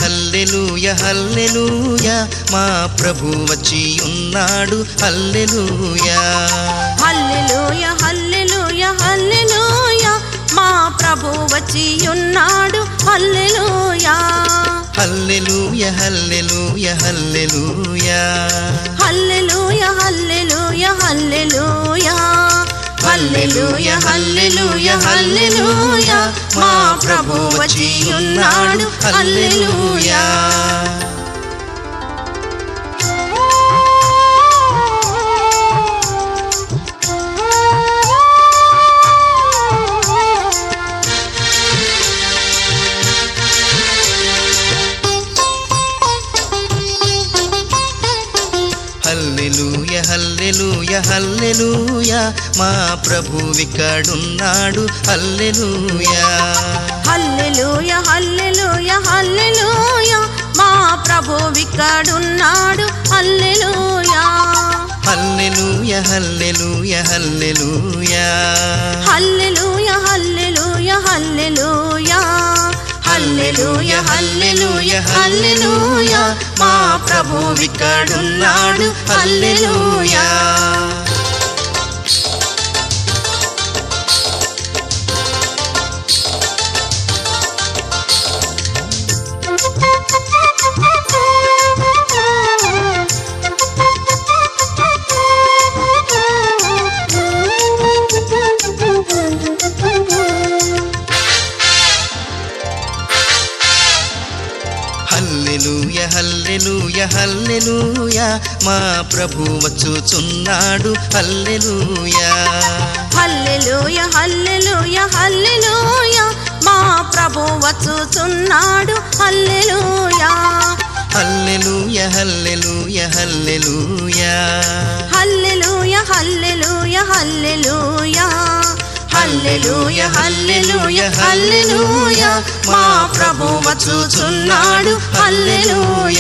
హల్లెలూయ హల్లెలూయ మా ప్రభు వచ్చి ఉన్నాడు హల్లెలూయ హల్లెలూయ హల్లెలూయ హల్లెలూయ మా ప్రభు వచ్చి ఉన్నాడు హల్లెలూయ హల్లెలూయ హల్లెలూయ హల్లెలూయ హల్లెలూయ హల్లెలూయ హల్లెలూయ హల్లెలూయ హల్లెలూయ హల్లెలూయ మా ప్రభు వచ్చి ఉన్నాడు హల్లెలూయ హల్లెలూయ హల్లెలూయ హల్లెలూయ మా ప్రభు ఇక్కడున్నాడు హల్లెలూయ హల్లెలూయ హల్లెలూయ హల్లెలూయ మా ప్రభు విక్కడున్నాడు హల్లెలూయ హల్లెలూయ హల్లెలూయ హల్లెలూయ హల్లెలూయ హల్లెలూయ హల్లెలూయ హల్లెలూయ హల్లెలూయ హల్లెలూయ మా ప్రభు విక్కడున్నాడు హల్లెలూయ హల్లెలూయ హల్లెలూయ హల్లెలూయ మా ప్రభు వచ్చుచున్నాడు హల్లెలూయ హల్లెలూయ హల్లెలూయ హల్లెలూయ మా ప్రభు వచ్చుచున్నాడు హల్లెలూయ హల్లెలూయ హల్లెలూయ హల్లెలూయ హల్లెలూయ హల్లెలూయ హల్లెలూయ హల్లెలూయ హల్లెలూయ హల్లెలూయ మా ప్రభు వచ్చుచున్నాడు హల్లెలూయ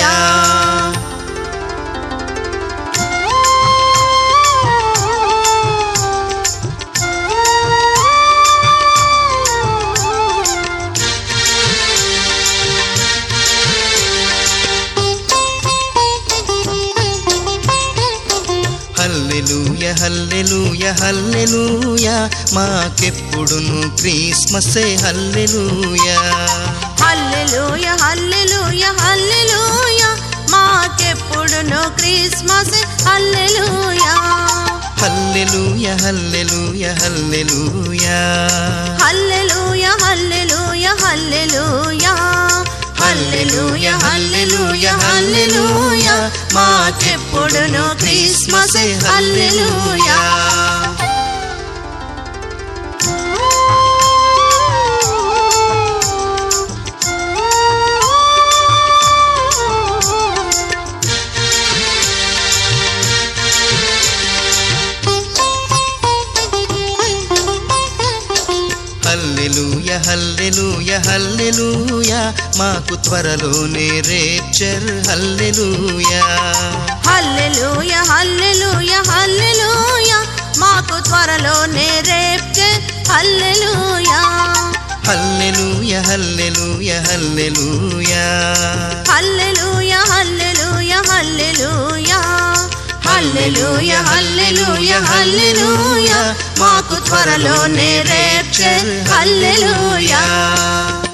హల్లెలూయ హల్లెలూయ హల్లెలూయ మాకెప్పుడును క్రిస్మసే హల్లెలూయ హల్లెలూయ హల్లెలూయ హల్లెలూయ మాకెప్పుడును క్రిస్మస్ హల్లెలూయ హల్లెలూయ హల్లెలూయ హల్లెలూయ హల్లెలూయ హల్లెలూయ హల్లెలూయ హల్లెలూయ హల్లెలూయ హల్లెలూయ మాకెప్పుడును క్రిస్మస్ హల్లెలూయ హల్లెలూయ హల్లెలూయ హల్లెలూయ మాకు త్వరలోనే రేప్చర్ హల్లెలూయ హల్లెలూయ హల్లెలూయ హల్లెలూయ మాకు త్వరలోనే రేప్చే హల్లెలూయ హల్లెలూయ హల్లెలూయ హల్లెలూయ హల్లెలూయ హల్లెలూయ హల్లెలూయ హల్లెలూయ హల్లెలూయ హల్లెలూయ మాకు త్వరలోనే రేప్చే హల్లెలూయ